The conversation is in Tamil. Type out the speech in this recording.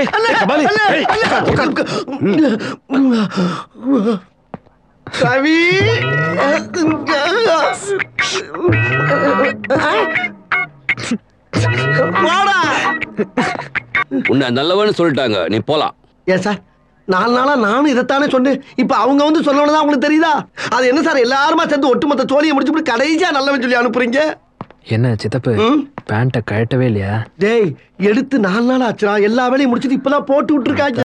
ஏய், ஏய், கபாலி, ஏய், கவி வாடா உன்னை நல்லவன்னு சொல்லிட்டாங்க நீ போலாம் ஏன் சார் நாலு நாளா நானும் இதைத்தானே சொன்னேன் இப்ப அவங்க வந்து சொல்லணும் தான் உங்களுக்கு தெரியுதா அது என்ன சார் எல்லாருமா சேர்ந்து ஒட்டுமொத்த சோழியை முடிச்சு கடைசியா நல்லவன் சொல்லி அனுப்புறீங்க என்ன சித்தப்பு ம்? பேண்ட்டை கழட்டவே இல்லையா டேய் எடுத்து நாலு நாள் ஆச்சுடா எல்லா வேலையும் முடிச்சுட்டு இப்பதான் போட்டு விட்டுருக்காங்க